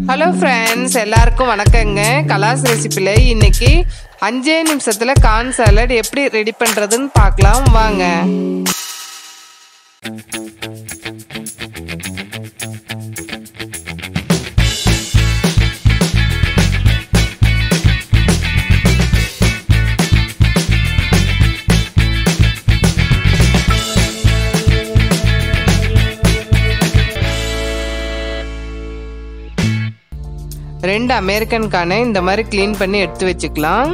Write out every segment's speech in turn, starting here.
hello friends எல்லாருக்கும் வணக்கங்க கலாஸ் ரெசிப்பியில் இன்னைக்கு அஞ்சே நிமிஷத்தில் கார்ன் சாலட் எப்படி ரெடி பண்ணுறதுன்னு பார்க்கலாம் வாங்க ரெண்டு அமெரிக்கன் கானை இந்த மாதிரி க்ளீன் பண்ணி எடுத்து வச்சுக்கலாம்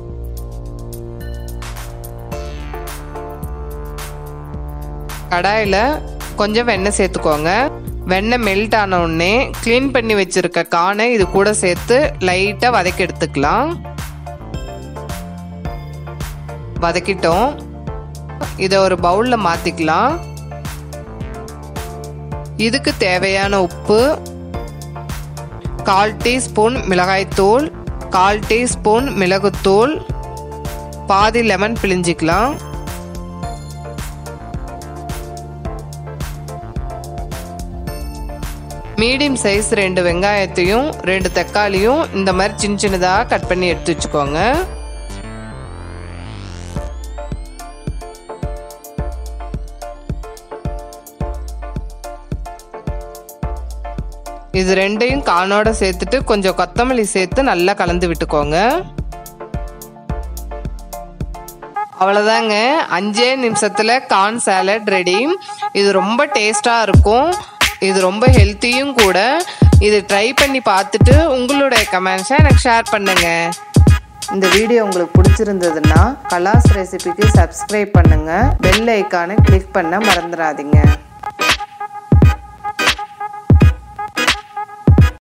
கடாயில் கொஞ்சம் வெண்ணெய் சேர்த்துக்கோங்க வெண்ணெய் மெல்ட் ஆன உடனே க்ளீன் பண்ணி வச்சிருக்க கானை இது கூட சேர்த்து லைட்டாக வதக்கி எடுத்துக்கலாம் வதக்கிட்டோம் இதை ஒரு பவுலில் மாற்றிக்கலாம் இதுக்கு தேவையான உப்பு கால் டீஸ்பூன் மிளகாய்த்தூள் கால் டீஸ்பூன் மிளகுத்தூள் பாதி லெமன் பிழிஞ்சிக்கலாம் மீடியம் சைஸ் ரெண்டு வெங்காயத்தையும் ரெண்டு தக்காளியும் இந்த மாதிரி சின்ன சின்னதாக கட் பண்ணி எடுத்து வச்சுக்கோங்க இது ரெண்டையும் கானோட சேர்த்துட்டு கொஞ்சம் கொத்தமல்லி சேர்த்து நல்லா கலந்து விட்டுக்கோங்க அவ்வளோதாங்க அஞ்சே நிமிஷத்தில் கார்ன் சாலட் ரெடி இது ரொம்ப டேஸ்டாக இருக்கும் இது ரொம்ப ஹெல்த்தியும் கூட இது ட்ரை பண்ணி பார்த்துட்டு உங்களுடைய கமெண்ட்ஸை எனக்கு ஷேர் பண்ணுங்க இந்த வீடியோ உங்களுக்கு பிடிச்சிருந்ததுன்னா கலாஸ் ரெசிபிக்கு சப்ஸ்கிரைப் பண்ணுங்கள் பெல் ஐக்கானை கிளிக் பண்ண மறந்துடாதீங்க